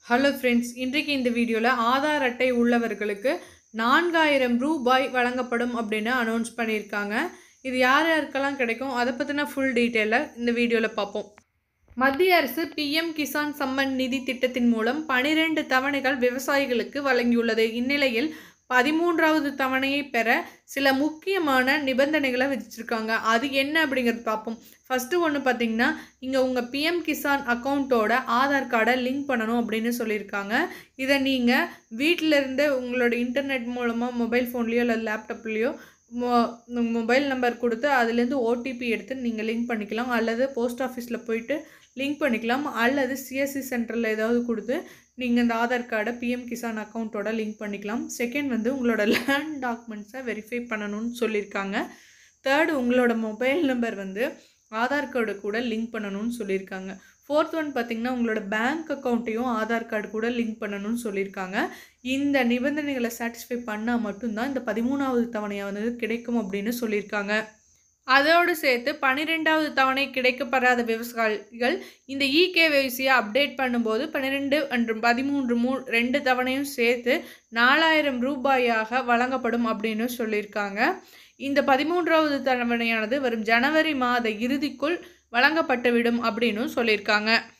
hello friends இன்றைக்கு இந்த வீடியோவில் ஆதார் அட்டை உள்ளவர்களுக்கு நான்காயிரம் ரூபாய் வழங்கப்படும் அப்படின்னு அனௌன்ஸ் பண்ணியிருக்காங்க இது யார் யாருக்கெல்லாம் கிடைக்கும் அதை பற்றின ஃபுல் டீட்டெயிலை இந்த வீடியோவில் பார்ப்போம் மத்திய அரசு பிஎம் கிசான் சம்மன் நிதி திட்டத்தின் மூலம் பனிரெண்டு தவணைகள் விவசாயிகளுக்கு வழங்கியுள்ளது இந்நிலையில் பதிமூன்றாவது தவணையை பெற சில முக்கியமான நிபந்தனைகளை விதிச்சிருக்காங்க அது என்ன அப்படிங்கிறது பார்ப்போம் ஃபஸ்ட்டு ஒன்று பார்த்தீங்கன்னா இங்கே உங்கள் பிஎம் கிசான் அக்கௌண்ட்டோட ஆதார் கார்டை லிங்க் பண்ணணும் அப்படின்னு சொல்லியிருக்காங்க இதை நீங்கள் வீட்டிலேருந்து உங்களோட இன்டர்நெட் மூலமாக மொபைல் ஃபோன்லேயோ இல்லை லேப்டாப்லேயோ மொ மொபைல் நம்பர் கொடுத்து அதுலேருந்து ஓடிபி எடுத்து நீங்கள் லிங்க் பண்ணிக்கலாம் அல்லது போஸ்ட் ஆஃபீஸில் போயிட்டு லிங்க் பண்ணிக்கலாம் அல்லது சிஎஸ்சி சென்டரில் ஏதாவது கொடுத்து நீங்கள் இந்த ஆதார் கார்டை பிஎம் கிசான் அக்கௌண்ட்டோட லிங்க் பண்ணிக்கலாம் செகண்ட் வந்து உங்களோட லேண்ட் டாக்குமெண்ட்ஸை வெரிஃபை பண்ணணும்னு சொல்லியிருக்காங்க தேர்டு உங்களோட மொபைல் நம்பர் வந்து ஆதார் கார்டு கூட லிங்க் பண்ணணும்னு சொல்லியிருக்காங்க ஃபோர்த் ஒன் பார்த்திங்கன்னா உங்களோட பேங்க் அக்கௌண்ட்டையும் ஆதார் கார்டு கூட லிங்க் பண்ணணும்னு சொல்லியிருக்காங்க இந்த நிபந்தனைகளை சாட்டிஸ்ஃபை பண்ணால் மட்டும்தான் இந்த பதிமூணாவது தவணையை வந்து கிடைக்கும் அப்படின்னு சொல்லியிருக்காங்க அதோடு சேர்த்து பன்னிரெண்டாவது தவணை கிடைக்கப்பெறாத விவசாயிகள் இந்த இகேவைசியை அப்டேட் பண்ணும்போது பன்னிரெண்டு மற்றும் பதிமூன்று மூ ரெண்டு தவணையும் சேர்த்து நாலாயிரம் ரூபாயாக வழங்கப்படும் அப்படின்னு சொல்லியிருக்காங்க இந்த பதிமூன்றாவது தவணையானது வரும் ஜனவரி மாத இறுதிக்குள் வழங்கப்பட்டுவிடும் அப்படின்னு சொல்லியிருக்காங்க